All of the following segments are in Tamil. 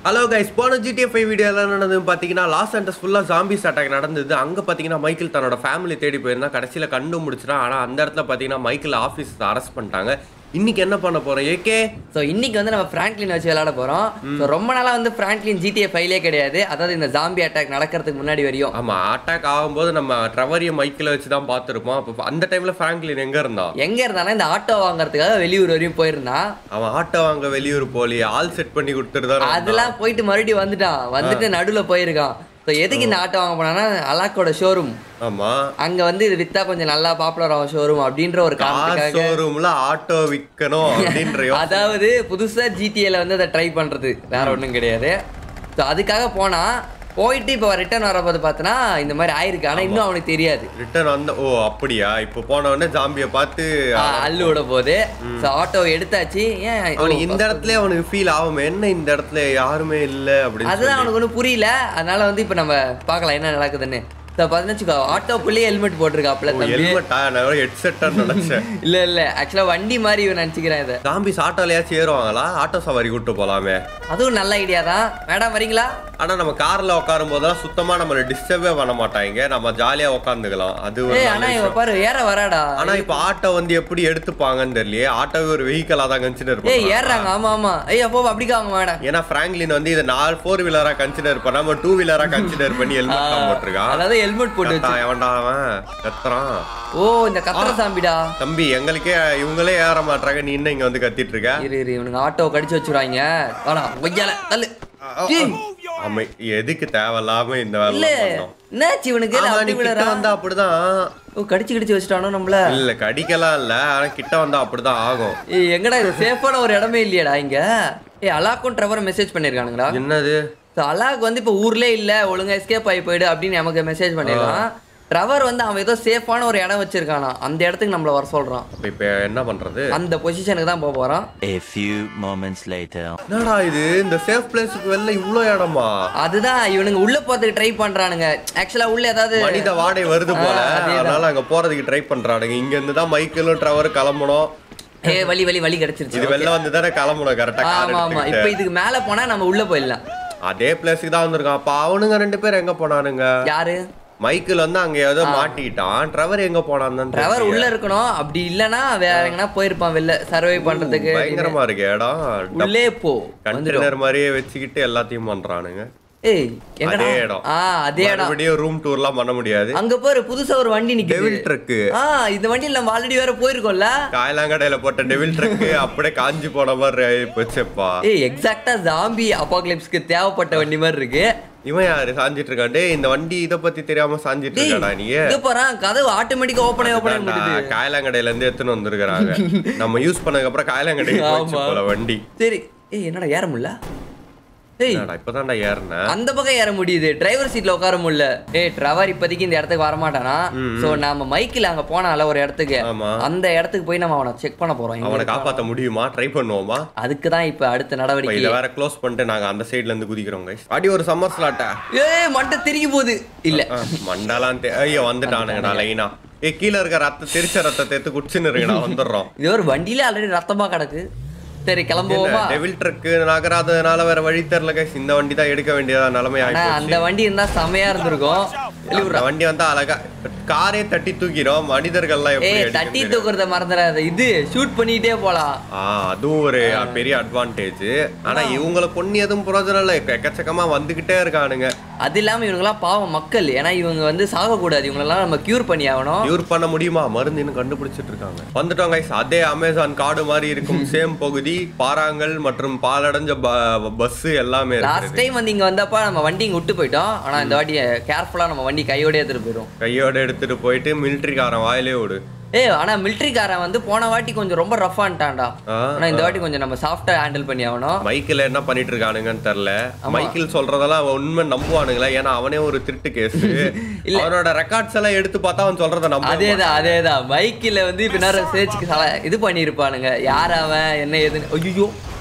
ஹலோ கைஸ் போன ஜிடிஎஃப் ஃபைவ் வீடியோ எல்லாம் நடந்ததுன்னு பார்த்தீங்கன்னா லாஸ் அண்டஸ் ஃபுல்லாக ஜாம்பிஸ் அட்டாக் நடந்தது அங்கே பார்த்தீங்கன்னா மைக்கேல் தன்னோட ஃபேமிலி தேடி போயிருந்தா கடைசியில் கண்டு முடிச்சிட்டான் ஆனால் அந்த இடத்துல பார்த்தீங்கன்னா மைக்கேல் ஆஃபீஸ் அரெஸ்ட் பண்ணிட்டாங்க இன்னைக்கு என்ன பண்ண போறோம் ஏகே ஸோ இன்னைக்கு வந்து நம்ம ஃப்ராங்க்லின் வச்சு விளையாட போறோம் ஸோ ரொம்ப நாளா வந்து ஃப்ராங்க்லின் ஜிடிஏ ஃபைலே கிடையாது அதாவது இந்த ஜாம்பி அட்டாக் நடக்கிறதுக்கு முன்னாடி வரையும் ஆமா அட்டாக் ஆகும்போது நம்ம ட்ரவரிய மைக்கில் வச்சு தான் பார்த்துருப்போம் அப்போ அந்த டைம்ல ஃப்ராங்க்லின் எங்க இருந்தான் எங்க இருந்தானா இந்த ஆட்டோ வாங்குறதுக்காக வெளியூர் வரையும் போயிருந்தான் அவன் ஆட்டோ வாங்க வெளியூர் போலி ஆள் செட் பண்ணி கொடுத்துட்டு அதெல்லாம் போயிட்டு மறுபடியும் வந்துட்டான் வந்துட்டு நடுவுல போயிருக்கான் ஸோ எதுக்கு இந்த ஆட்டோ வாங்க போனான்னா அலாக்கோட ஷோரூம் ஆமா அங்க வந்து இது வித்தா கொஞ்சம் நல்லா பாப்புலர் ஆகும் ஷோரூம் அப்படின்ற ஒரு கார் காரணத்துக்காக ஷோரூம்ல ஆட்டோ விற்கணும் அப்படின்ற யோசனை. அதாவது புதுசா ஜிடிஏல வந்து அதை ட்ரை பண்றது வேற ஒண்ணும் கிடையாது ஸோ அதுக்காக போனா போயிட்டு இப்போ ரிட்டர்ன் வரப்போது பார்த்தனா இந்த மாதிரி ஆயிருக்கு ஆனா இன்னும் அவனுக்கு தெரியாது ரிட்டர்ன் வந்த ஓ அப்படியா இப்போ போன உடனே ஜாம்பியை பார்த்து ஆ, அள்ளு விட போகுது ஸோ ஆட்டோ எடுத்தாச்சு ஏன் அவனுக்கு இந்த இடத்துல அவனுக்கு ஃபீல் ஆகும் என்ன இந்த இடத்துல யாருமே இல்ல அப்படின்னு அதுதான் அவனுக்கு ஒன்றும் புரியல அதனால வந்து இப்போ நம்ம பார்க்கலாம் என்ன நடக்குதுன்னு ஸோ பதினச்சுக்கோ ஆட்டோக்குள்ளேயே ஹெல்மெட் போட்டிருக்காப்ல தம்பி ஹெல்மெட்டா நான் ஹெட்செட்டா நினைச்சேன் இல்ல இல்ல ஆக்சுவலா வண்டி மாதிரி இவன் நினச்சிக்கிறேன் இதை ஜாம்பிஸ் ஆட்டோலயாச்சும் ஏறுவாங்களா ஆட்டோ சவாரி கூட்டு போலாமே அதுவும் நல்ல ஐடியா தான் மேடம் வரீங்களா ஆனா நம்ம கார்ல உட்காரும் போதெல்லாம் சுத்தமா நம்மள டிஸ்டர்பே பண்ண மாட்டாங்க நம்ம ஜாலியா உட்காந்துக்கலாம் அது ஒரு ஏய் நல்ல ஆனா விஷயம். இவன் பாரு ஏற வராடா ஆனா இப்ப ஆட்டோ வந்து எப்படி எடுத்துப்பாங்கன்னு தெரியலையே ஆட்டோவே ஒரு வெஹிக்கலா தான் கன்சிடர் ஏய் பண்ணுவாங்க ஏறுறாங்க ஆமா ஆமா ஏய் அப்போ அப்படிக்காங்க மேடம் ஏன்னா பிராங்க்லின் வந்து இதை நாலு ஃபோர் வீலரா கன்சிடர் பண்ணாம டூ வீலரா கன்சிடர் பண்ணி ஹெல்மெட் தான் போட்டிருக்கான் அதாவது ஹெல்மெட் போட்டு வச்சு கத்தான், எவன்டா அவன் கத்துறான் ஓ இந்த கத்திர சாம்பிடா தம்பி எங்களுக்கே இவங்களே ஏற மாட்டாங்க நீ என்ன இங்க வந்து கத்திட்டு இருக்க இரு இரு இவனுங்க ஆட்டோ கடிச்சு வச்சுருவாங்க வாடா ஒய்யால தள்ளு டேய், ஆமா எதுக்கு தேவையில்லாம இந்த வேலை இல்ல பண்ணோம் என்னாச்சு இவனுக்கு ஆமா, அப்படி நீ கிட்ட விழுறா வந்தா அப்படிதான் ஓ கடிச்சு கடிச்சு வச்சுட்டானோ நம்மள இல்ல கடிக்கலாம் இல்ல ஆனா கிட்ட வந்தா அப்படிதான் ஆகும் ஏய் எங்கடா இது சேஃபான ஒரு இடமே இல்லையாடா இங்க ஏய் அலாக்கும் ட்ரவரும் மெசேஜ் பண்ணிருக்கானுங்கடா என்னது ஸோ அலாக் வந்து இப்போ ஊர்லயே இல்ல ஒழுங்கா எஸ்கேப் ஆகி போயிடு அப்படின்னு நமக்கு மெசேஜ் பண்ணிருக்கான் ட்ரவர் வந்து அவன் ஏதோ சேஃபான ஒரு இடம் வச்சிருக்கானா அந்த இடத்துக்கு நம்மள வர சொல்றான் அப்ப இப்ப என்ன பண்றது அந்த பொசிஷனுக்கு தான் போக போறான் A few moments later. என்னடா இது இந்த சேஃப் பிளேஸுக்கு வெளில இவ்ளோ இடமா அதுதான் இவனுங்க உள்ள போறதுக்கு ட்ரை பண்றானுங்க ஆக்சுவலா உள்ள ஏதாவது மனித வாடை வருது போல ஆ, அதேதான். அதனால அங்க போறதுக்கு ட்ரை பண்றானுங்க இங்க இருந்து தான் மைக்கிளும் ட்ரவர் கிளம்பணும் ஏ வலி வலி வலி கிடைச்சிருச்சு இது வெளில வந்து தானே கிளம்பணும் கரெக்டா ஆமா ஆமா இப்போ இதுக்கு மேல போனா நம்ம உள்ள போயிடலாம் அதே பிளேஸுக்கு தான் வந்திருக்கான் அப்ப அவனுங்க ரெண்டு பேரும் எங்க போனானுங்க யாரு மைக்கிள் வந்து அங்க ஏதோ மாட்டிக்கிட்டான் ட்ரவர் எங்க போனான்னு ட்ரவர் உள்ள இருக்கணும் அப்படி இல்லனா வேற எங்கனா போயிருப்பான் வெளில சர்வை பண்றதுக்கு பயங்கரமா இருக்கு இடம் உள்ளே போ கண்டெய்னர் மாதிரியே வச்சுக்கிட்டு எல்லாத்தையும் பண்றானுங்க ஏய் எங்கடா அதே இடம் ஆ அதே இடம் மறுபடியும் ரூம் டூர்லாம் பண்ண முடியாது அங்க பாரு புதுசா ஒரு வண்டி நிக்குது டெவில் ட்ரக்கு ஆ இந்த வண்டியில நம்ம ஆல்ரெடி வேற போயிருக்கோம்ல காயலாங்கடையில போட்ட டெவில் ட்ரக்கு அப்படியே காஞ்சி போன மாதிரி ஆகி போச்சேப்பா ஏய் எக்ஸாக்ட்டா ஜாம்பி அப்பாக்லிப்ஸ்க்கு தேவைப்பட்ட வண்டி மாதிரி இருக்கு இவன் யாரு சாஞ்சிட்டு இருக்கான் டேய் இந்த வண்டி இத பத்தி தெரியாம சாஞ்சிட்டு டேய் இருக்காடா நீ இங்க பாறேன் கதவு ஆட்டோமேட்டிக்கா ஓபன் ஆகி ஓபன் ஆகி முடியுது காயலாங்கடையில இருந்து எடுத்துன்னு வந்திருக்காங்க நம்ம யூஸ் பண்ணதுக்கு அப்புறம் காயலாங்கடைக்கு போயிடுச்சு ஆமா. போல வண்டி சரி ஏய் என்னடா ஏற முடியல ஏய் என்னடா, இப்பதான்டா ஏறினேன் அந்த பக்கம் ஏற முடியுது டிரைவர் சீட்ல உட்கார முடியல ஏய் டிரைவர் இப்போதைக்கு இந்த இடத்துக்கு வர மாட்டானா சோ நாம மைக்கில் அங்க போனால ஒரு இடத்துக்கு ஆமா. அந்த இடத்துக்கு போய் நம்ம அவனை செக் பண்ண போறோம் எங்க அவனை இருக்கான். காப்பாத்த முடியுமா ட்ரை பண்ணுவோமா அதுக்கு தான் இப்ப அடுத்த இப்ப நடவடிக்கை இத வேற க்ளோஸ் பண்ணிட்டு நாங்க அந்த சைடுல இருந்து குதிக்கிறோம் guys. அடி ஒரு சம்மர் ஸ்லாட்டா ஏய் மண்டை திரும்பி போகுது இல்ல மண்டாலாம் தெ- ஐயோ வந்துட்டானுங்கடா லைனா ஏ கீழ இருக்க ரத்த தெரிச்ச ரத்தத்தை எடுத்து குடிச்சுன்னு இருக்குடா வந்துடுறோம் இது ஒரு வண்டியில ஆல்ரெடி ரத்தமா கிடக்கு சரி கிளம்புவோமா டெவில் ட்ரக் நகராததுனால வேற வழி தெரியல guys. இந்த வண்டி தான் எடுக்க வேண்டியதா நிலைமை ஆனா ஆயிப்போச்சு அந்த வண்டி இருந்தா செமையா இருந்திருக்கும் வெளிய அந்த வண்டி வந்து அழகா காரே தட்டி தூக்கிடும் மனிதர்கள்லாம் எப்படி ஏய் அடிக்குதுன்னு தட்டி தெரியாது. தூக்குறத மறந்துடாத இது ஷூட் பண்ணிட்டே போலாம் ஆ அதுவும் ஒரு பெரிய அட்வான்டேஜ் ஆனா இவங்களை பொண்ணு எதுவும் புரோஜனம் இல்ல எக்கச்சக்கமா வந்துகிட்டே இருக்கானுங்க அது இல்லாம இவங்கெல்லாம் பாவம் மக்கள் ஏன்னா இவங்க வந்து சாகக்கூடாது இவங்களெல்லாம் நம்ம கியூர் பண்ணி ஆகணும் யூர் பண்ண முடியுமா மருந்து இன்னும் கண்டுபிடிச்சிட்டு இருக்காங்க வந்துட்டோம் guys அதே அமேசான் காடு மாதிரி இருக்கும் சேம் பகுதி பாறாங்கல் மற்றும் பாலடைஞ்ச பஸ் எல்லாமே லாஸ்ட் இருக்கு டைம் வந்து இங்க வந்தப்ப நம்ம வண்டி இங்க விட்டு போயிட்டோம் ஆனா இந்த வாட்டி கேர்ஃபுல்லா நம்ம வண்டி கையோட எடுத்துட்டு போயிடும் கையோட எடுத்துட்டு போயிட்டு மிலிட்டரிக்காரன் வாயிலே விடு ஏய் ஆனா மிலிட்டரிக்காரன் வந்து போன வாட்டி கொஞ்சம் ரொம்ப ரஃபான்ட்டான்டா ஆ, ஆனா இந்த வாட்டி கொஞ்சம் நம்ம சாஃப்டா ஹேண்டில் பண்ணி ஆகணும் மைக்கில் என்ன பண்ணிட்டு இருக்கானுங்கன்னு தெரியல மைக்கிள் சொல்றதெல்லாம் அவன் உண்மை நம்புவானுங்களா ஏன்னா அவனே ஒரு திருட்டு கேஸ் அவனோட ரெக்கார்ட்ஸ் எல்லாம் எடுத்து பார்த்தா அவன் சொல்றத நம்ப அதேதான் அதேதான் மைக்கில் வந்து இப்ப நேரம் சேர்ச்சுக்கு இது பண்ணியிருப்பானுங்க யார் அவன் என்ன ஏதுன்னு ஐயோ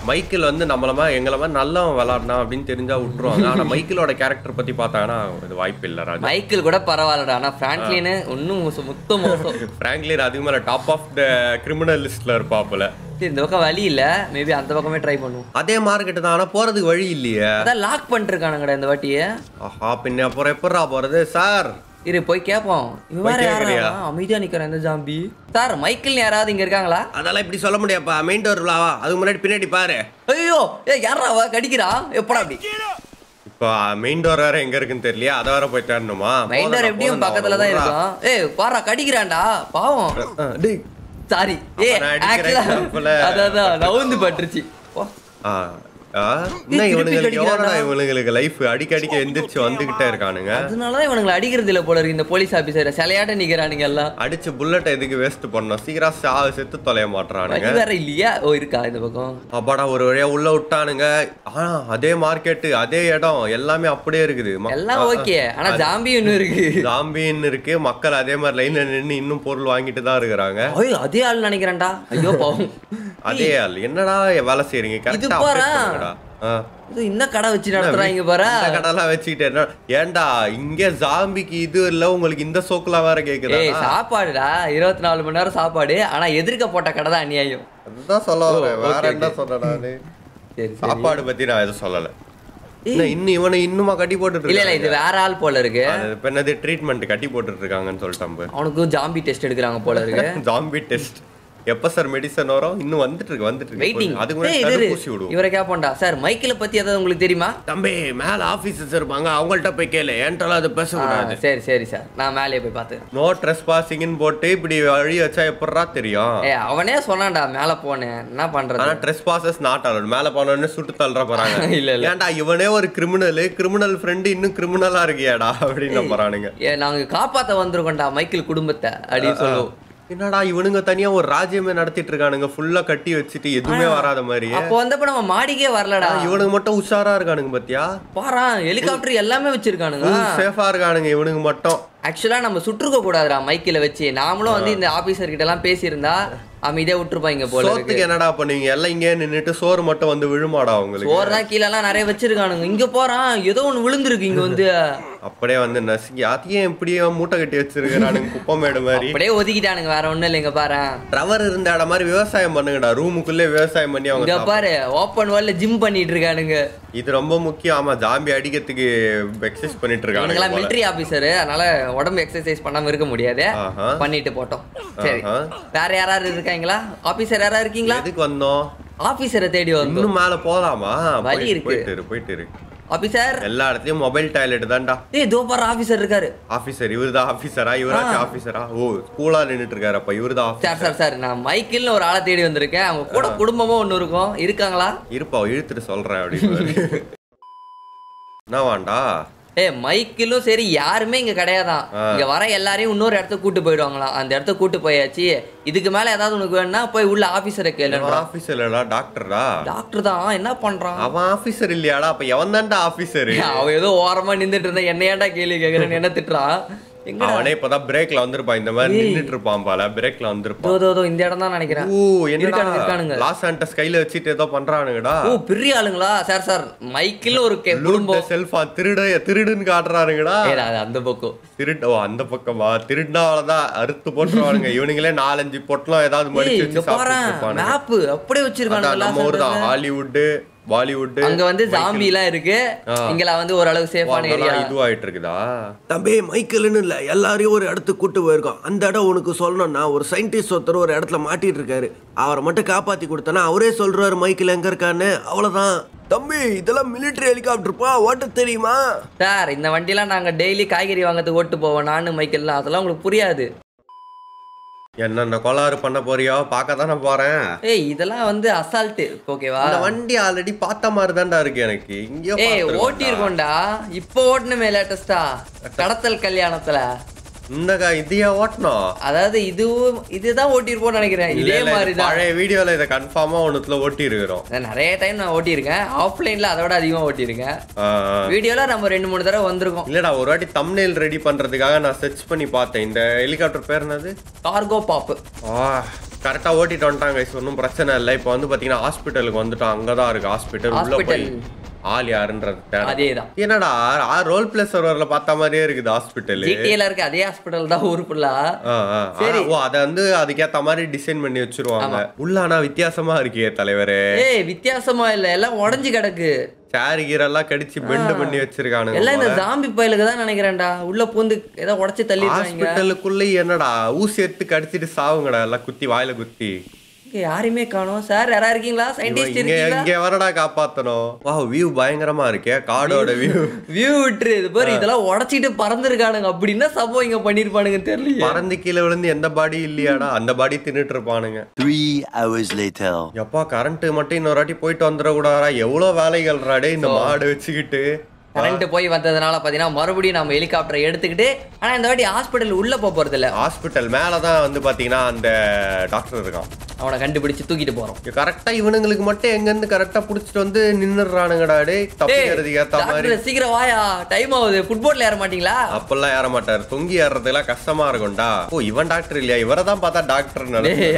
மைக்கேல் வந்து நம்மள மாதிரி எங்களை மாதிரி நல்லவன் விளாட்னா அப்படின்னு தெரிஞ்சா விட்டுருவாங்க ஆனா மைக்கேலோட கேரக்டர் பத்தி பார்த்தாங்கன்னா இது வாய்ப்பு இல்லை ராஜா மைக்கேல் கூட பரவாயில்லடா ஆனா பிராங்க்லின் இன்னும் மோசம் முத்த மோசம் பிராங்க்லின் அதுக்கு மேல டாப் ஆஃப் த கிரிமினல் லிஸ்ட்ல இருப்பாப்புல சரி, இந்த பக்கம் வழி இல்ல மேபி அந்த பக்கமே ட்ரை பண்ணுவோம் அதே மார்க்கெட் தான் ஆனா போறதுக்கு வழி இல்லையே அதான் லாக் பண்ணிருக்கானுங்கடா இந்த வாட்டியே ஆஹா பின்ன அப்புறம் எப்படா போறது சார் இரு போய் கேட்போம் இவன் போய் வேற கேக்குறியா? யாரா அமைதியா நிக்கிறேன் இந்த ஜாம்பி சார் மைக்கேல் யாராவது இங்க இருக்காங்களா அதெல்லாம் இப்படி சொல்ல முடியாப்பா மெயின் டோர் விழாவா அதுக்கு முன்னாடி பின்னாடி பாரு ஐயோ ஏ யாரா அவ கடிக்கிறா எப்படா அப்படி இப்போ மெயின் டோர் வேற எங்க இருக்குன்னு தெரியலையா அதை வேற போய் தேடணுமா மைண்டர் போதும்டா, எப்படியும் போதும்டா, பக்கத்துல தான் விட்றா. இருக்கும் ஏய் பாரா கடிக்கிறான்டா பாவம் ஆ, டேய் சாரி ஏ அப்ப நான் அடிக்கிற ஆக்சுவலா example -ல- அதான் அதான் நவுந்து பட்டுருச்சு ஓ, ஆ, ஆ, என்ன திருப்பி இவனுங்களுக்கு கடிக்கிறான்டா. எவ்வளோடா இவனுங்களுக்கு லைஃப் அடிக்கடிக்க எந்திரிச்சு வந்துகிட்டே இருக்கானுங்க அதனாலதான் இவனுங்களை அடிக்கிறது இல்ல போல இருக்கு இந்த போலீஸ் ஆபீசர் சிலையாட்ட நிக்கிறானுங்க எல்லாம் அடிச்சு புல்லட் எதுக்கு வேஸ்ட் பண்ணோம் சீக்கிரம் சா செத்து தொலைய மாட்றானுங்க வழி வேற இல்லையா ஓ இருக்கா இந்த பக்கம் அப்பாடா ஒரு வழியா உள்ள விட்டானுங்க ஆ அதே மார்க்கெட் அதே இடம் எல்லாமே அப்படியே இருக்குது எல்லாம் ஓகே ஆனா ஜாம்பி இன்னும் இருக்கு ஜாம்பின்னு இருக்கு மக்கள் அதே மாதிரி லைன்ல நின்னு இன்னும் பொருள் வாங்கிட்டு தான் இருக்கிறாங்க ஐயோ அதே ஆள் நினைக்கிறேன்டா ஐயோ பாவம் அதே ஆள் என்னடா வேலை செய்றீங்க இது கரெக்டா பாரேன். பண்ணுங்கடா ஆ. இது இந்த கடை வச்சு நடத்துறாங்க பாரு இந்த கடைலாம் வச்சுக்கிட்டு என்ன ஏன்டா இங்க ஜாம்பிக்கு இது இல்ல உங்களுக்கு இந்த சோக்குலாம் வேற கேக்குதா ஏய் சாப்பாடுடா இருபத்தி நாலு மணி நேரம் சாப்பாடு ஆனா எதிர்க்க போட்ட கடை தான் அநியாயம் அதுதான் சொல்ல வரேன் வேற okay, என்ன okay. சொல்றேன் நானு சரி சரி சாப்பாடு பத்தி நான் எதுவும் சொல்லல என்ன, இன்னும் இவனை இன்னுமா கட்டி போட்டுட்டு இல்ல இல்ல இது இருக்காங்க? வேற ஆள் போல இருக்கு அது இப்ப என்னது ட்ரீட்மெண்ட் கட்டி போட்டுட்டு இருக்காங்கன்னு சொல்லிட்டான் பாரு. அவனுக்கும் ஜாம்பி டெஸ்ட் எடுக்கிறாங்க போல இருக்கு ஜாம்பி டெஸ்ட் எப்ப சார் மெடிசன் வரும் இன்னும் வந்துட்டு இருக்கு வந்துட்டு இருக்கு வெயிட்டிங் அதுக்கு முன்னாடி தடுப்பூசி விடுவோம் இவரை கேப்போம்டா சார் மைக்கில பத்தி ஏதாவது உங்களுக்கு தெரியுமா தம்பி மேல ஆபீசர்ஸ் இருப்பாங்க அவங்கள்ட்ட போய் கேளு என்கிட்ட அது ஆ, பேசக்கூடாது சரி சரி சார் நான் மேலேயே போய் பார்த்துக்கிறேன் நோ ட்ரெஸ் பாசிங்னு போட்டு இப்படி வழி வச்சா எப்படிரா தெரியும் ஏ அவனே சொன்னான்டா மேல போனேன் என்ன பண்றது ஆனா ட்ரெஸ் பாசஸ் நாட் அலோட் மேல போனோடனே சுட்டு தள்ளுற போறாங்க இல்ல, இல்ல. ஏன்டா இவனே ஒரு கிரிமினல் கிரிமினல் ஃப்ரெண்டு இன்னும் கிரிமினலா இருக்கியாடா அப்படின்னு போறானுங்க ஏ நாங்க காப்பாத்த வந்திருக்கோம்டா மைக்கேல் குடும்பத்தை அப்படின்னு சொல்லுவோம் என்னடா இவனுங்க தனியா ஒரு ராஜ்யமே நடத்திட்டு இருக்கானுங்க ஃபுல்லா கட்டி வச்சுட்டு எதுவுமே வராத மாதிரி அப்போ வந்தப்ப நம்ம மாடிக்கே வரலடா இவனுங்க மட்டும் உஷாரா இருக்கானுங்க பாத்தியா பாரா ஹெலிகாப்டர் எல்லாமே வச்சிருக்கானுங்க சேஃபா இருக்கானுங்க இவனுங்க மட்டும் ஆக்சுவலா நம்ம சுற்றுக்க கூடாதுடா மைக்கில வச்சு நாமளும் வந்து இந்த ஆபீசர் கிட்ட எல்லாம் பேசியிருந்தா அமைதியா விட்டுருப்பாங்க போல இருக்கு சோத்துக்கு என்னடா பண்ணுவீங்க எல்லாம் இங்கே நின்னுட்டு சோறு மட்டும் வந்து விழுமாடா உங்களுக்கு சோறு தான் கீழே எல்லாம் நிறைய வச்சிருக்கானுங்க இங்க போறான் ஏதோ ஒண்ணு விழுந்திருக்கு இங்க வந்து அப்படியே வந்து நசுங்கி அதையே இப்படியே மூட்டை கட்டி வச்சிருக்கிறானுங்க குப்பமேடு மாதிரி அப்படியே ஒதுக்கிட்டானுங்க வேற ஒண்ணும் இல்லைங்க பாரு ரவர் இருந்த இடம் மாதிரி விவசாயம் பண்ணுங்கடா ரூமுக்குள்ளே விவசாயம் பண்ணி அவங்க இங்க பாரு ஓப்பன் வேர்ல்ட்ல ஜிம் பண்ணிட்டு இருக்கானுங்க இது ரொம்ப முக்கியம் ஆமா ஜாம்பி அடிக்கிறதுக்கு எக்ஸசைஸ் பண்ணிட்டு இருக்காங்க இவனுங்கெல்லாம் போல. மிலிட்டரி ஆபீசர் அதனால உடம்பு எக்ஸசைஸ் பண்ணாம இருக்க முடியாது ஆஹா. பண்ணிட்டு போட்டோம் சரி ஆஹா. வேற யாராவது இருக்காங்களா ஆபீசர் யாராவது இருக்கீங்களா எதுக்கு வந்தோம் ஆபீசரை தேடி வந்தோம் இன்னும் மேல போலாமா வழி போயிட்டு- இருக்கு. போயிட்டு இரு போயிட்டு இரு ஆபீசர் எல்லா இடத்துலயும் மொபைல் டாய்லெட் தான்டா ஏய் தோபார் ஆபீசர் இருக்காரு ஆபீசர் இவர்தான் ஆபீசரா இவராச்சும் ஆபீசரா ஓ ஸ்கூலா நின்னுட்டு இருக்காரு அப்ப இவர்தான் சார் ஆபீசர் சார் சார் நான் மைக்கிள்னு ஒரு ஆளை தேடி வந்திருக்கேன் அவங்க கூட குடும்பமும் ஒண்ணு இருக்கும் இருக்காங்களா இருப்பா இழுத்துட்டு சொல்றேன் அப்படின்னு என்ன வாண்டா ஏய் மைக்கிளும் சரி யாருமே இங்க கிடையாதான் இங்க வர எல்லாரையும் இன்னொரு இடத்துக்கு கூட்டு போயிடுவாங்களாம் அந்த இடத்துக்கு கூட்டு போயாச்சு இதுக்கு மேல ஏதாவது உனக்கு வேணும்னா போய் உள்ள ஆபீசரை கேளுன்றா ஆபீசர் இல்லடா டாக்டர்டா டாக்டர் தான் என்ன பண்றான் அவன் ஆபீசர் இல்லையாடா அப்ப எவன் தான்டா ஆபீசர் அவன் ஏதோ ஓரமா நின்னுட்டு இருந்தா என்ன ஏன்டா கேள்வி கேக்குறேன்னு என்ன திட்டுறான் எங்கடா அவனே இப்பதான் பிரேக்ல வந்திருப்பான் இந்த மாதிரி நின்னுட்டு இருப்பான் போல பிரேக்ல தோ வந்திருப்பான் தோ, தோ இந்த இடம் தான் நினைக்கிறேன் ஓ என்னடா இருக்கானுங்க, இருக்கானுங்க. லாஸ் ஆண்டஸ் கையில வச்சுட்டு ஏதோ பண்றானுங்கடா ஓ பெரிய ஆளுங்களா சார் சார் மைக்கிள் ஒரு கே- குடும்பம் செல்பா திருட திருடுன்னு காட்டுறானுங்கடா ஏய், அது அந்த பக்கம் திருட்டு ஓ அந்த பக்கமா திருடினாலதான் அறுத்து போட்டுருவானுங்க இவனுங்களே நாலஞ்சு பொட்டலம் ஏதாவது ஏய் மடிச்சு இங்க வச்சு பாரு சாப்பிட்டு இருப்பானுங்க மேப் அப்படியே அதான் வச்சிருக்கானுங்க நம்ம ஊர் தான் ஹாலிவுட் பாலிவுட் அங்க வந்து ஜாம்பி எல்லாம் இருக்கு இங்கெல்லாம் வந்து ஓரளவு சேஃபான ஏரியா இதுவாயிட்டு இருக்குதா தம்பி மைக்கேல்னு இல்லை எல்லாரையும் ஒரு இடத்துக்கு கூட்டு போயிருக்கோம் அந்த இடம் உனக்கு சொல்லணும்னா ஒரு சயின்டிஸ்ட் ஒருத்தர் ஒரு இடத்துல மாட்டிட்டு இருக்காரு அவரை மட்டும் காப்பாத்தி கொடுத்தனா அவரே சொல்றாரு மைக்கேல் எங்க இருக்கான்னு அவ்வளவுதான் தம்பி இதெல்லாம் மிலிட்டரி ஹெலிகாப்டர்ப்பா ஓட்ட தெரியுமா சார் இந்த வண்டிலாம் நாங்க டெய்லி காய்கறி வாங்கறதுக்கு ஓட்டு போவோம் நானு மைக்கெல்லாம் அதெல்லாம் உங்களுக்கு புரியாது என்னென்ன கோளாறு பண்ண போறியோ பார்க்க தானே போறேன் ஏய் இதெல்லாம் வந்து அசால்ட் ஓகேவா இந்த வண்டி ஆல்ரெடி பார்த்த மாதிரி தான்டா இருக்கு எனக்கு இங்கேயோ ஏய் பார்த்திருக்கோம்டா. ஓட்டி இருக்கோம்டா இப்போ ஓட்டுனுமே லேட்டஸ்டா கடத்தல் கல்யாணத்துல இந்த கா இதையா ஓட்டணும் அதாவது இதுவும் இதுதான் ஓட்டிருப்போம்னு நினைக்கிறேன் இல்ல, இதே இல்ல, மாதிரி இது தான் பழைய வீடியோல இதை கன்ஃபார்மா ஒண்ணுத்துல ஓட்டி இருக்கிறோம் நான் நிறைய டைம் நான் ஓட்டியிருக்கேன் ஆஃப்லைன்ல அதை விட அதிகமா ஓட்டியிருக்கேன் வீடியோல நம்ம ரெண்டு மூணு தடவை வந்திருக்கோம் இல்லடா ஒரு வாட்டி தம்ப்நெயில் ரெடி பண்றதுக்காக நான் சர்ச் பண்ணி பார்த்தேன் இந்த ஹெலிகாப்டர் பேர் என்னது கார்கோ பாப் ஆ கரெக்டா ஓட்டிட்டு வந்துட்டாங்க guys. ஒன்றும் பிரச்சனை இல்லை இப்போ வந்து பாத்தீங்கன்னா ஹாஸ்பிட்டலுக்கு வந்துட்டோம் அங்கதான் இருக்கு ஹாஸ்பிட்டல் உள்ள போய் Hospital. ஆள் யாருன்றது தேட. அதேதான் என்னடா ரோல் பிளே சர்வர்ல பார்த்த மாதிரியே இருக்குது ஹாஸ்பிட்டல் ஜிடிஏல இருக்க அதே ஹாஸ்பிட்டல் தான் ஊர் ஃபுல்லா சரி ஓ அத வந்து அதுக்கேத்த மாதிரி டிசைன் பண்ணி வச்சிருவாங்க உள்ள ஆனா வித்தியாசமா இருக்கே தலைவரே ஏய் வித்தியாசமா இல்ல எல்லாம் உடைஞ்சு கிடக்கு சேர் கீரெல்லாம் கடிச்சு பெண்ட் பண்ணி வச்சிருக்கானுங்க எல்லாம் இந்த ஜாம்பி பயலுக்கு தான் நினைக்கிறேன்டா உள்ள பூந்து ஏதோ உடைச்சு தள்ளிடுறாங்க ஹாஸ்பிட்டலுக்குள்ள என்னடா ஊசி எடுத்து கடிச்சிட்டு சாவுங்கடா எல்லாம் குத்தி வாயில குத்தி இங்க யாரையுமே காணோம் சார் யாரா இருக்கீங்களா சயின்டிஸ்ட் இங்க இருக்கீங்களா இங்க வரடா காப்பாத்தணும் வா வியூ பயங்கரமா இருக்கே காடோட வியூ வியூ விட்டுரு இது பாரு இதெல்லாம் உடைச்சிட்டு பறந்துருக்கானுங்க அப்படின்னா சம்பவம் இங்க பண்ணிருப்பானுங்க தெரியல பறந்து கீழே விழுந்து எந்த பாடி இல்லையாடா அந்த பாடி தின்னுட்டு இருப்பானுங்க Three hours later. எப்பா கரண்ட் மட்டும் இன்னொரு வாட்டி போயிட்டு வந்துடக்கூடாதா எவ்வளவு வேலைகள்ரா டேய் இந்த மாடு வச்சுக்கிட்டு கரண்ட் போய் வந்ததுனால பாத்தீங்கன்னா மறுபடியும் நம்ம ஹெலிகாப்டரை எடுத்துக்கிட்டு ஆனா இந்த வாட்டி ஹாஸ்பிட்டல் உள்ள போக போறது இல்ல ஹாஸ்பிட்டல் மேலதான் வந்து பாத்தீங்கன்னா அந்த டாக்டர் இருக்கான் அவனை கண்டுபிடிச்சு தூக்கிட்டு போறோம் கரெக்டா இவனுங்களுக்கு மட்டும் எங்க இருந்து கரெக்டா புடிச்சிட்டு வந்து நின்னுறானுங்கடா டேய் தப்பிக்கிறதுக்கு ஏத்த மாதிரி டாக்டர் சீக்கிரம் வாயா டைம் ஆகுது ஃபுட்போர்ட்ல ஏற மாட்டீங்களா அப்பெல்லாம் ஏற மாட்டார் தொங்கி ஏறதுலாம் கஷ்டமா இருக்கும்டா ஓ இவன் டாக்டர் இல்லையா இவரை தான் பார்த்தா டாக்டர்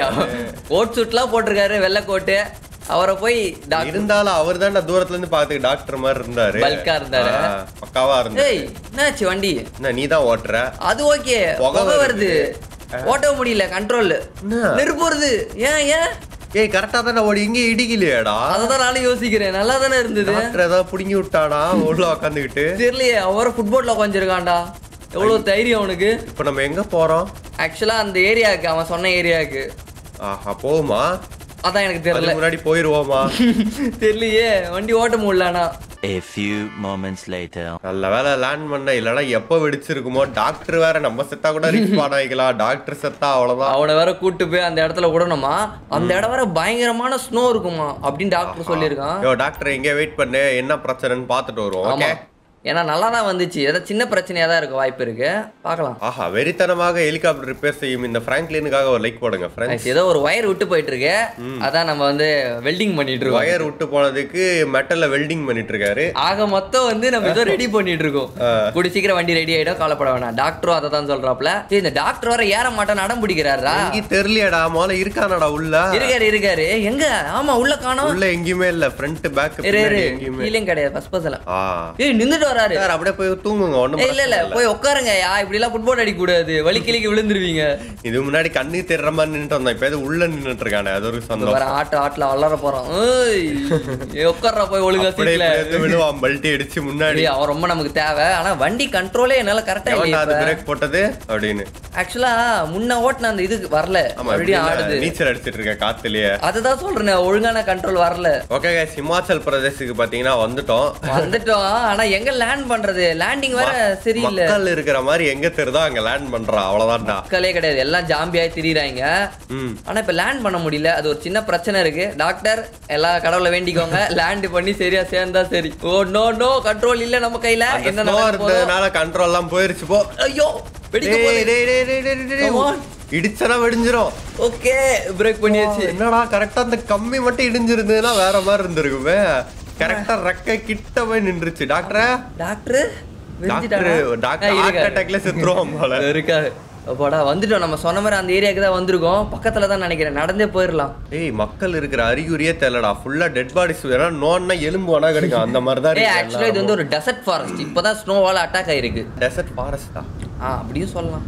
கோட் சூட்லாம் போட்டிருக்காரு வெள்ளை கோட்டு அவரை போய் டாக்டர் இருந்தாலும் அவர் தான் தூரத்துல இருந்து பாத்துக்கு டாக்டர் மாதிரி இருந்தாரு பல்கா இருந்தாரு. ஆ, பக்காவா இருந்தாரு ஏய் என்னாச்சு வண்டி என்ன நீ தான் ஓட்டுற அது ஓகே புகை புகை வருது ஓட்ட முடியல கண்ட்ரோல் என்ன? நெருப்பு வருது ஏன் ஏன் ஏய் கரெக்டா தானே ஓடி இங்க இடிக்கலையேடா அததான் நானும் யோசிக்கிறேன் நல்லா தானே இருந்தது டாக்டர் ஏதாவது புடுங்கி விட்டானா உள்ள உக்காந்துக்கிட்டு தெரியலையே அவரை ஃபுட்போர்ட்ல உட்காந்துருக்கான்டா எவ்வளவு தைரியம் அவனுக்கு இப்ப நம்ம எங்க போறோம் ஆக்சுவலா அந்த ஏரியாவுக்கு அவன் சொன்ன ஏரியாவுக்கு ஆஹா போகுமா அதான் எனக்கு அதுக்கு தெரியல முன்னாடி போயிருவோமா தெரியலையே வண்டி ஓட்ட முடியலண்ணா A few moments later. நல்ல வேலை லேண்ட் பண்ண இல்லைன்னா எப்போ வெடிச்சிருக்குமோ டாக்டர் வேற நம்ம செத்தா கூட ரிஸ்பான் ஆகிக்கலாம் டாக்டர் செத்தா அவ்வளவுதான் அவனை வேற கூட்டு போய் அந்த இடத்துல விடணுமா அந்த இடம் வேற பயங்கரமான ஸ்னோ இருக்குமா அப்படின்னு டாக்டர் சொல்லியிருக்கான் யோ டாக்டர் எங்க வெயிட் பண்ணு என்ன பிரச்சனைன்னு பார்த்துட்டு வருவோம் ஆமா ஓகே ஏன்னா நல்லா தான் வந்துச்சு ஏதோ சின்ன பிரச்சனையா தான் இருக்க வாய்ப்பு இருக்கு பார்க்கலாம் ஆஹா வெறித்தனமாக ஹெலிகாப்டர் ரிப்பேர் செய்யும் இந்த பிராங்க்லினுக்காக ஒரு லைக் போடுங்க ஃப்ரெண்ட்ஸ் ஏதோ ஒரு ஒயர் விட்டு போயிட்டு இருக்கு அதான் நம்ம வந்து வெல்டிங் பண்ணிட்டு இருக்கோம் வயர் விட்டு போனதுக்கு மெட்டல்ல வெல்டிங் பண்ணிட்டு இருக்காரு ஆக மொத்தம் வந்து நம்ம ஏதோ ரெடி பண்ணிட்டு இருக்கோம் கூடி சீக்கிரம் வண்டி ரெடி ஆயிடும் கவலைப்பட வேணாம் டாக்டரும் அதை தான் சொல்றாப்ல சரி, இந்த டாக்டர் வர ஏற மாட்டேன் அடம் பிடிக்கிறாரா எங்கேயும் தெரியலையாடா முதல்ல இருக்கானடா உள்ள இருக்காரு இருக்காரு எங்க ஆமா உள்ள காணோம் உள்ள எங்கேயுமே இல்ல ஃப்ரண்ட் பேக் இரு இரு எங்கேயுமே கீழேயும் கிடையாது ஃபர்ஸ்ட் பர்சன்ல ஆ ஏய் நின்னுட்டு வராரு சார் அப்படியே போய் தூங்குங்க ஒண்ணும் ஏய், இல்ல இல்ல பிரச்சனை இல்ல. போய் உட்காருங்க யா இப்படி எல்லாம் ஃபுட்பால் அடிக்க கூடாது வலி கிளிக்கு விழுந்துருவீங்க இது முன்னாடி கண்ணு தெரியற மாதிரி நின்னுட்டு வந்தோம் இப்ப எது உள்ள நின்னுட்டு இருக்கானே அது ஒரு இந்த சந்தோஷம் வர ஆட்ட ஆட்டல வளர போறோம் ஏய் ஏய், உட்கார்றா போய் ஒழுங்கா அப்படியே சீட்ல இப்படி எடுத்து விழுவான் பல்ட்டி அடிச்சு முன்னாடி ஏய், அவன் ரொம்ப நமக்கு தேவை ஆனா வண்டி கண்ட்ரோலே என்னால கரெக்டா எவன்டா அது இல்ல பிரேக் போட்டது அப்படின்னு ஆக்சுவலா முன்ன ஓட்டுன அந்த இது வரல ஆமா மறுபடியும் இப்படி ஆடுது நீச்சல் அடிச்சிட்டு இருக்கேன் காத்துலயே அதுதான் சொல்றேன் ஒழுங்கான கண்ட்ரோல் வரல ஓகே ஹிமாச்சல் பிரதேசுக்கு பாத்தீங்கன்னா வந்துட்டோம் வந்துட்டோம் ஆனா எங்க லேண்ட் பண்றது லேண்டிங் வேற சரியில்லை மக்கள் இருக்கிற மாதிரி எங்க தெரியுதோ அங்க லேண்ட் பண்றான் அவ்வளவுதான்டா மக்களே கிடையாது எல்லாம் ஜாம்பியாய் திரியுறாங்க ம் ஆனா இப்ப லேண்ட் பண்ண முடியல அது ஒரு சின்ன பிரச்சனை இருக்கு டாக்டர் எல்லா கடவுளை வேண்டிக்கோங்க லேண்ட் பண்ணி சரியா சேர்ந்தா சரி ஓ நோ நோ கண்ட்ரோல் இல்ல நம்ம கையில அந்த என்ன snow நடக்க போதோ? இருந்ததுனால கண்ட்ரோல் எல்லாம் போயிருச்சு போ ஐயோ வெடிக்க டேய், போகுது டேய், டேய், டேய், டேய், டேய், Come on. இடிச்சனா வெடிஞ்சிரும் ஓகே பிரேக் பண்ணியாச்சு என்னடா கரெக்டா அந்த கம்மி மட்டும் இடிஞ்சிருந்ததுன்னா வேற மாதிரி இருந்திருக்குமே கரெக்டா ரெக்க கிட்ட போய் நின்றுச்சு டாக்டரா டாக்டர் டாக்டர் டாக்டர் ஹார்ட் அட்டாக்ல செத்துருவான் போல இருக்காரு அப்பாடா வந்துட்டோம் நம்ம சொன்ன மாதிரி அந்த ஏரியாக்கு தான் வந்திருக்கோம் பக்கத்துல தான் நினைக்கிறேன் நடந்தே போயிடலாம் ஏய் மக்கள் இருக்கிற அறிகுறியே தெரியலடா ஃபுல்லா டெட் பாடிஸ் வேணா நோன்னா எலும்பு வேணா கிடைக்கும் அந்த மாதிரி தான் ஏய் ஆக்சுவலா இது வந்து ஒரு டெசர்ட் ஃபாரஸ்ட் இப்பதான் ஸ்னோவால அட்டாக் ஆயிருக்கு டெசர்ட் ஃபாரஸ்டா ஆ அப்படியும் சொல்லலாம்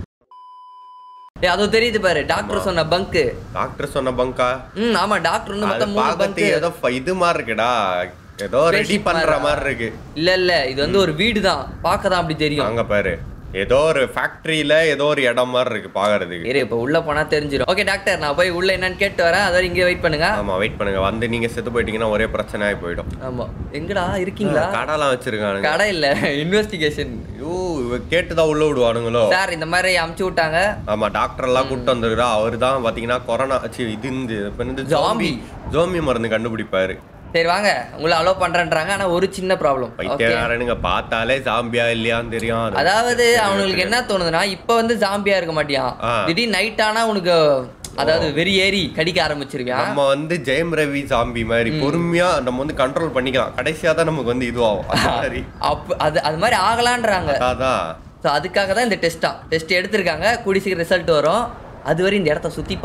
ஏய் அது தெரியுது பாரு டாக்டர் சொன்ன பங்க் டாக்டர் சொன்ன பங்கா ம் ஆமா டாக்டர் வந்து அது மொத்தம் மூணு பங்க் பாக்கத்து ஏதோ ஃப- இது மாதிரி இருக்குடா ஏதோ ரெடி Spaceship பண்ற மாதிரியா? மாதிரி இருக்கு இல்ல இல்ல இது வந்து ஒரு வீடு தான் பார்க்க தான் அப்படி தெரியும் அங்க பாரு ஏதோ ஒரு ஃபேக்டரியில ஏதோ ஒரு இடம் மாதிரி இருக்கு பாக்குறதுக்கு இரு இப்ப உள்ள போனா தெரிஞ்சிடும் ஓகே டாக்டர் நான் போய் உள்ள என்னன்னு கேட்டு வரேன் அதாவது இங்கே வெயிட் பண்ணுங்க ஆமா வெயிட் பண்ணுங்க வந்து நீங்க செத்து போயிட்டீங்கன்னா ஒரே பிரச்சனை ஆகி போயிடும் ஆமா எங்கடா இருக்கீங்களா கடைலாம் வச்சிருக்கானுங்க கடை இல்ல இன்வெஸ்டிகேஷன் ஐயோ இவ கேட்டுதான் உள்ள விடுவானுங்களோ சார் இந்த மாதிரி அமுச்சு விட்டாங்க ஆமா டாக்டர் எல்லாம் கூட்டு வந்திருக்கிறா அவரு தான் பாத்தீங்கன்னா கொரோனா சி, இது இந்த இப்ப என்னது Zombie. ஜாம்பி ஜோம்பி மருந்து கண்டுபிடிப்பாரு சரி வாங்க உங்களை அலோவ் பண்றேன்றாங்க ஆனா ஒரு சின்ன ப்ராப்ளம் பைத்தியக்காரனுங்க பார்த்தாலே ஜாம்பியா இல்லையான்னு தெரியும் அது அதாவது அவனுக்கு என்ன தோணுதுன்னா இப்ப வந்து ஜாம்பியா இருக்க மாட்டியான் ஆ. திடீர் நைட் ஆனா உனக்கு அதாவது வெறி ஏறி கடிக்க ஆரம்பிச்சிருவியான் நம்ம வந்து ஜெயம் ரவி ஜாம்பி மாதிரி பொறுமையா நம்ம வந்து கண்ட்ரோல் பண்ணிக்கலாம் கடைசியா தான் நமக்கு வந்து இதுவாகும் அந்த மாதிரி அப்ப அது அது மாதிரி ஆகலான்றாங்க அதான் ஸோ அதுக்காக தான் இந்த டெஸ்ட்டா டெஸ்ட் எடுத்திருக்காங்க கூடி சீக்கிரம் ரிசல்ட் வரும் அது வரை இந்த இடத்த சுத்தி பார்ப்போம்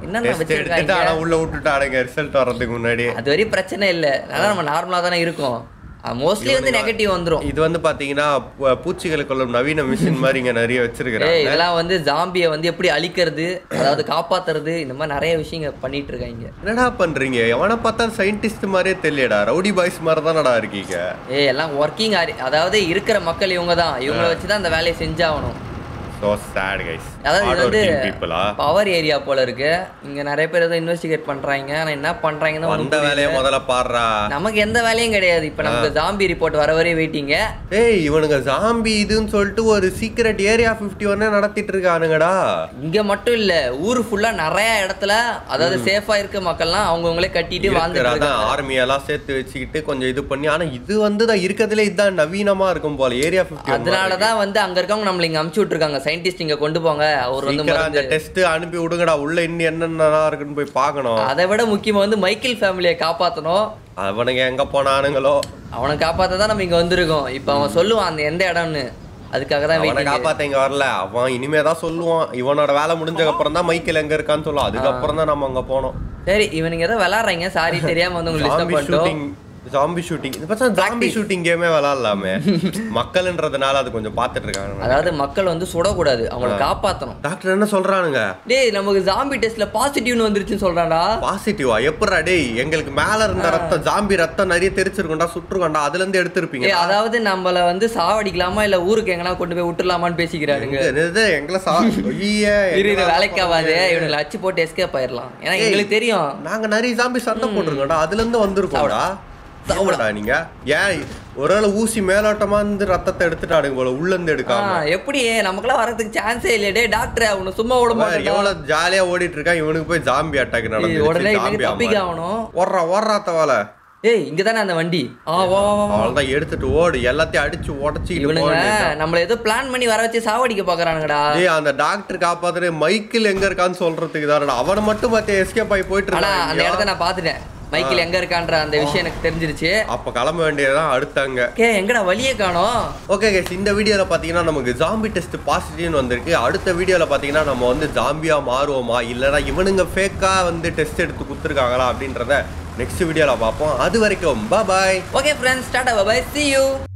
என்னென்ன டெஸ்ட் எடுத்துட்டு வச்சிருக்காங்க ஆனா உள்ள விட்டுட்டானுங்க ரிசல்ட் வர்றதுக்கு முன்னாடி அது வரையும் பிரச்சனை இல்லை அதனால நம்ம நார்மலா தானே இருக்கும் மோஸ்ட்லி வந்து நெகட்டிவ் வந்துரும் இது வந்து பாத்தீங்கன்னா பூ- பூச்சிகளை கொள்ளும் நவீன மிஷின் மாதிரி இங்க நிறைய ஏய் வச்சிருக்காங்க இதெல்லாம் வந்து ஜாம்பியை வந்து எப்படி அழிக்கிறது அதாவது காப்பாத்துறது இந்த மாதிரி நிறைய விஷயங்கள் பண்ணிட்டு இருக்காங்க என்னடா பண்றீங்க எவனை பார்த்தா சயின்டிஸ்ட் மாதிரியே தெரியலடா ரவுடி பாய்ஸ் மாதிரி தானடா இருக்கீங்க ஏய் எல்லாம் ஒர்க்கிங் அதாவது இருக்கிற மக்கள் இவங்க தான் இவங்கள வச்சு தான் அந்த வேலையை செஞ்சாகணும் சோ சேட் கைஸ் அதாவது இது வந்து பீப்புளா பவர் ஏரியா போல இருக்கு இங்க நிறைய பேர் ஏதோ இன்வெஸ்டிகேட் பண்றாங்க ஆனா என்ன பண்றாங்கன்னு ஒண்ணும் வந்த வேலையை புரியல. முதல்ல பாடுறா நமக்கு எந்த வேலையும் கிடையாது இப்ப நமக்கு ஜாம்பி ரிப்போர்ட் வர வரையும் வெயிட்டிங்க ஏய் இவனுங்க ஜாம்பி இதுன்னு சொல்லிட்டு ஒரு சீக்ரெட் ஏரியா 51 ஒன்னே நடத்திட்டு இருக்கானுங்கடா இங்க மட்டும் இல்ல ஊர் ஃபுல்லா நிறைய இடத்துல அதாவது சேஃபா இருக்க மக்கள்லாம் அவங்கவுங்களே கட்டிட்டு வாழ்ந்துட்டு அதான் இருக்காங்க ஆர்மி எல்லாம் சேர்த்து வச்சுக்கிட்டு கொஞ்சம் இது பண்ணி ஆனா இது வந்து தான் இருக்கிறதுல இதுதான் நவீனமா இருக்கும் போல ஏரியா 51 அதனாலதான் வந்து அங்க இருக்கவங்க நம்மள இங்க அமுச்சு விட்டுருக்காங்க சயின்டிஸ்ட் இங்க கொண்டு போங்க அவர் வந்து சீக்கிரம் அந்த மருந்து டெஸ்ட் அனுப்பி விடுங்கடா உள்ள இன்னும் என்னென்னலாம் இருக்குன்னு போய் பார்க்கணும் அதை விட முக்கியமா வந்து மைக்கேல் ஃபேமிலியை காப்பாத்தணும் அவனுங்க எங்க போனானுங்களோ அவனை காப்பாத்த தான் நம்ம இங்க வந்திருக்கோம் இப்ப அவன் சொல்லுவான் அந்த எந்த இடம்னு அதுக்காக தான் அவனை வெயிட்டிங் காப்பாத்த இங்க வரல அவன் இனிமே தான் சொல்லுவான் இவனோட வேலை முடிஞ்ச அப்புறம் தான் மைக்கேல் எங்க இருக்கான்னு சொல்லுவான் அதுக்கப்புறம் தான் நம்ம அங்க போனோம் சரி இவனுங்க ஏதோ விளாடுறாங்க சாரி தெரியாம வந்து உங்களுக்கு டிஸ்டர்ப் ஜாம்பி பண்ணிட்டோம் ஷூட்டிங் ஜாம்பி ஷூட்டிங் இது பார்த்தா ஜாம்பி ஷூட்டிங் கேமே விளாடலாமே மக்கள்ன்றதுனால அது கொஞ்சம் பார்த்துட்டு இருக்காங்க அதாவது மக்கள் வந்து சுடக்கூடாது அவங்கள காப்பாத்தணும் டாக்டர் என்ன சொல்றானுங்க டேய் நமக்கு ஜாம்பி டெஸ்ட்ல பாசிட்டிவ்னு வந்துருச்சுன்னு சொல்றான்டா பாசிட்டிவா எப்படா டேய் எங்களுக்கு மேல இருந்த ரத்தம் ஜாம்பி ரத்தம் நிறைய தெரிச்சிருக்கும்டா சுற்றுக்கொண்டா அதுல இருந்து எடுத்திருப்பீங்க ஏய் அதாவது நம்மள வந்து சாவடிக்கலாமா இல்ல ஊருக்கு எங்கனா கொண்டு போய் விட்டுலாமான்னு பேசிக்கிறானுங்க எங்க என்னது எங்களை சா ஐயே, இரு இது எங்களை வேலைக்கு ஆகாது போங்க. இவனுங்களை அச்சு போட்டு எஸ்கேப் ஆயிரலாம் ஏன்னா எங்களுக்கு தெரியும் நாங்க நிறைய ஜாம்பி சண்டை போட்டிருக்கோம்டா அதுல இருந்து வந்திருக்கோம்டா சாப்பிடா நீங்க ஏன் ஒருவேளை ஊசி மேலோட்டமா இருந்து ரத்தத்தை எடுத்துட்டானுங்க போல உள்ள இருந்து ஆ, எடுக்காம எப்படி நமக்கெல்லாம் வரதுக்கு சான்ஸே இல்லையே டே டாக்டர் அவனை சும்மா விட வேற மாட்டேன் எவ்வளவு ஜாலியா ஓடிட்டு இருக்கான் இவனுக்கு போய் ஜாம்பி அட்டாக் உடனே நடந்துச்சு இவனுக்கு ஜாம்பி தப்பிக்க ஆகணும் ஓடுறா ஓடுறா தவால ஏய் இங்க தானே அந்த வண்டி ஆ வா வா, வா, வா அவள்தான் எடுத்துட்டு ஓடு எல்லாத்தையும் அடிச்சு உடச்சிட்டு இவனுங்க போக நம்மள ஏதோ பிளான் பண்ணி வர வச்சு சாவடிக்க பாக்குறானுங்கடா ஏய் அந்த டாக்டர் காப்பாத்துற மைக்கிள் எங்க இருக்கான்னு சொல்றதுக்கு தானடா அவனை மட்டும் பார்த்து எஸ்கேப் ஆகி போயிட்டு ஆனா அந்த இடத்த இருக்கான் நான் பாத்துட்டேன் மைக்கேல் எங்க இருக்கான்ற அந்த விஷயம் எனக்கு தெரிஞ்சிருச்சு அப்ப கிளம்ப வேண்டியதுதான் அடுத்தாங்க கே எங்கடா வழியே காணோம் ஓகே கைஸ் இந்த வீடியோவில் பார்த்தீங்கன்னா நமக்கு ஜாம்பி டெஸ்ட் பாசிட்டிவ்னு வந்திருக்கு அடுத்த வீடியோவில் பார்த்தீங்கன்னா நம்ம வந்து ஜாம்பியாக மாறுவோமா இல்லைனா இவனுங்க ஃபேக்காக வந்து டெஸ்ட் எடுத்து கொடுத்துருக்காங்களா அப்படின்றத நெக்ஸ்ட் வீடியோவில் பார்ப்போம் அது வரைக்கும் bye okay friends tata bye see you